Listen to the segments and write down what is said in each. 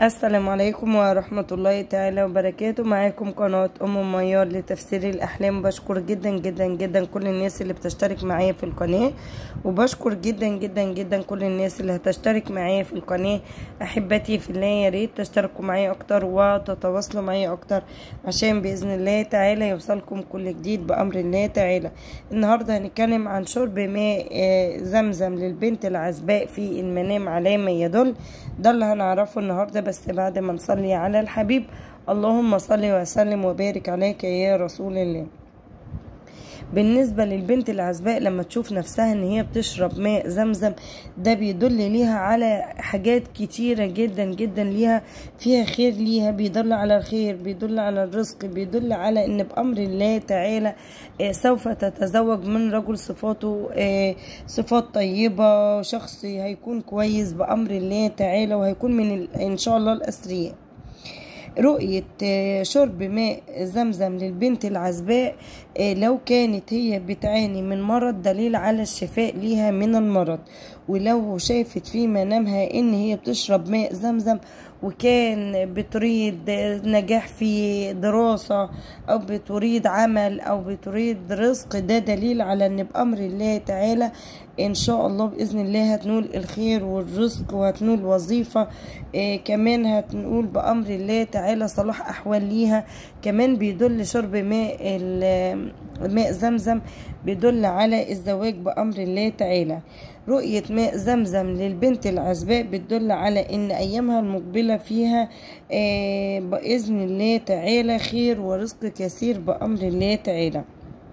السلام عليكم ورحمة الله تعالى وبركاته معاكم قناة أم ميار لتفسير الأحلام بشكر جدا جدا جدا كل الناس اللي بتشترك معايا في القناة وبشكر جدا جدا جدا كل الناس اللي هتشترك معايا في القناة أحبتي في الله يا ريت تشتركوا معايا أكتر وتتواصلوا معايا أكتر عشان بإذن الله تعالى يوصلكم كل جديد بأمر الله تعالى النهاردة هنتكلم عن شرب ماء آه، زمزم للبنت العزباء في المنام على ما يدل ده اللي هنعرفه النهاردة بس بعد ما نصلي على الحبيب اللهم صل وسلم وبارك عليك يا رسول الله بالنسبة للبنت العزباء لما تشوف نفسها ان هي بتشرب ماء زمزم ده بيدل ليها على حاجات كتيرة جدا جدا ليها فيها خير ليها بيدل على الخير بيدل على الرزق بيدل على ان بأمر الله تعالى آه، سوف تتزوج من رجل صفاته آه، صفات طيبة شخص هيكون كويس بأمر الله تعالى وهيكون من ال- ان شاء الله الأثرياء رؤية آه، شرب ماء زمزم للبنت العزباء آه، لو كانت هي بتعاني من مرض دليل على الشفاء ليها من المرض ولو شافت في منامها ان هي بتشرب ماء زمزم وكان بتريد آه، نجاح في دراسة او بتريد عمل او بتريد رزق ده دليل على ان بأمر الله تعالى ان شاء الله باذن الله هتنول الخير والرزق وهتنول وظيفه إيه كمان هتنقول بامر الله تعالى صلاح احوال ليها كمان بيدل شرب ماء ال- ماء زمزم بيدل على الزواج بامر الله تعالى رؤية ماء زمزم للبنت العزباء بتدل على ان ايامها المقبلة فيها آه، باذن الله تعالى خير ورزق كثير بامر الله تعالى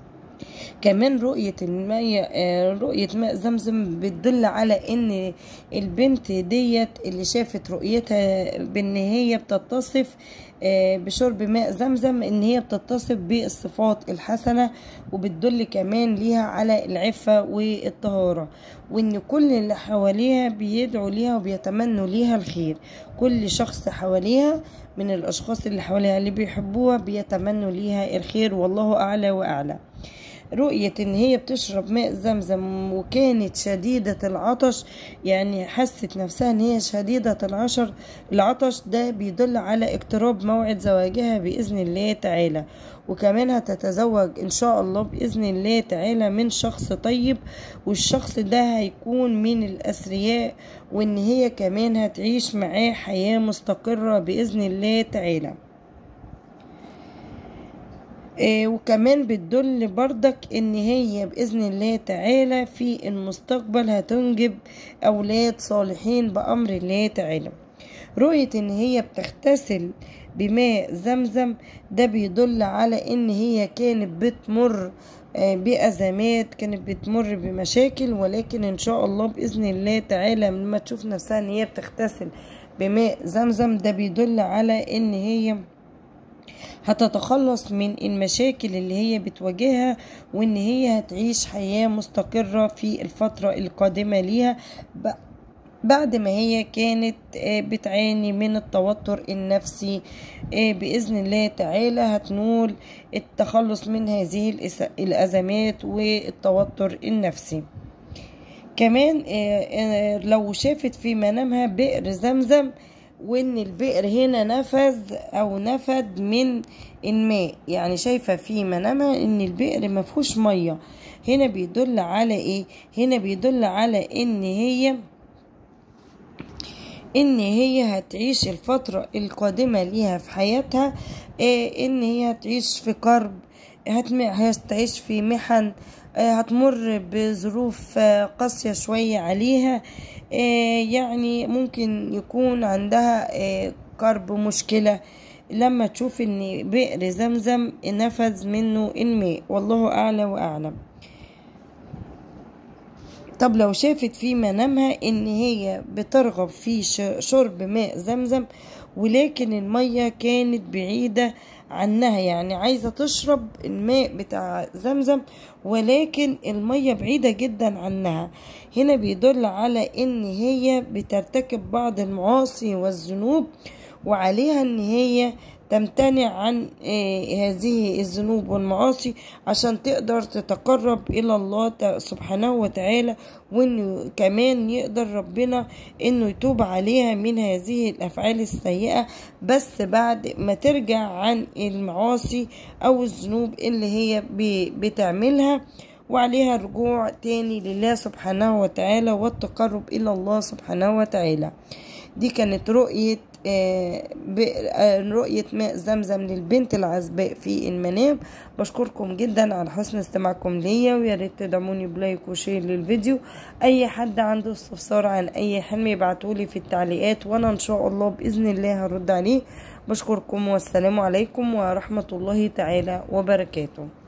كمان رؤية المية آه، رؤية ماء زمزم بتدل على ان البنت ديت اللي شافت رؤيتها بان هي بتتصف آه، بشرب ماء زمزم ان هي بتتصف بالصفات الحسنة وبتدل كمان ليها على العفة والطهارة وان كل اللي حواليها بيدعوا ليها وبيتمنوا ليها الخير كل شخص حواليها من الاشخاص اللي حواليها اللي بيحبوها بيتمنوا ليها الخير والله اعلى واعلى رؤية ان هي بتشرب ماء زمزم وكانت شديدة العطش يعني حست نفسها ان هي شديدة العشر العطش ده بيدل على اقتراب موعد زواجها بإذن الله تعالى وكمان هتتزوج ان شاء الله بإذن الله تعالى من شخص طيب والشخص ده هيكون من الأثرياء وان هي كمان هتعيش معاه حياة مستقرة بإذن الله تعالى آه، وكمان بتدل بردك ان هي باذن الله تعالى في المستقبل هتنجب اولاد صالحين بامر الله تعالى رؤية ان هي بتغتسل بماء زمزم ده بيدل على ان هي كانت بتمر آه، بأزمات كانت بتمر بمشاكل ولكن ان شاء الله بإذن الله تعالى لما تشوف نفسها ان هي بتغتسل بماء زمزم ده بيدل على ان هي هتتخلص من المشاكل اللي هي بتواجهها وان هي هتعيش حياة مستقرة في الفترة القادمة ليها ب- بعد ما هي كانت آه، بتعاني من التوتر النفسي آه، بإذن الله تعالى هتنول التخلص من هذه الإس- الأزمات والتوتر النفسي كمان آه، آه، لو شافت في منامها بئر زمزم وان البئر هنا نفذ او نفد من الماء يعني شايفة في منامها ان البئر مفهوش مية هنا بيدل على ايه هنا بيدل على ان هي ان هي هتعيش الفترة القادمة ليها في حياتها آه، ان هي هتعيش في كرب هتم- هتعيش في محن آه، هتمر بظروف آه، قاسية شوية عليها آه، يعني ممكن يكون عندها آه، كرب مشكلة لما تشوف ان بئر زمزم نفذ منه الماء والله اعلى واعلم طب لو شافت في منامها ان هي بترغب في ش- شرب ماء زمزم ولكن المية كانت بعيدة عنها يعني عايزة تشرب الماء بتاع زمزم ولكن المية بعيدة جدا عنها هنا بيدل على ان هي بترتكب بعض المعاصي والذنوب وعليها ان هي تمتنع عن آه، هذه الذنوب والمعاصي عشان تقدر تتقرب إلى الله ت- سبحانه وتعالى وإنه كمان يقدر ربنا إنه يتوب عليها من هذه الأفعال السيئة بس بعد ما ترجع عن المعاصي أو الذنوب اللي هي ب- بتعملها وعليها الرجوع تاني لله سبحانه وتعالى والتقرب إلى الله سبحانه وتعالى دي كانت رؤية آه، ب- آه، رؤية ماء زمزم للبنت العزباء في المنام بشكركم جدا على حسن استماعكم ليا ويا ريت تدعموني بلايك وشير للفيديو اي حد عنده استفسار عن اي حلم يبعتولي في التعليقات وانا ان شاء الله باذن الله هرد عليه بشكركم والسلام عليكم ورحمة الله تعالى وبركاته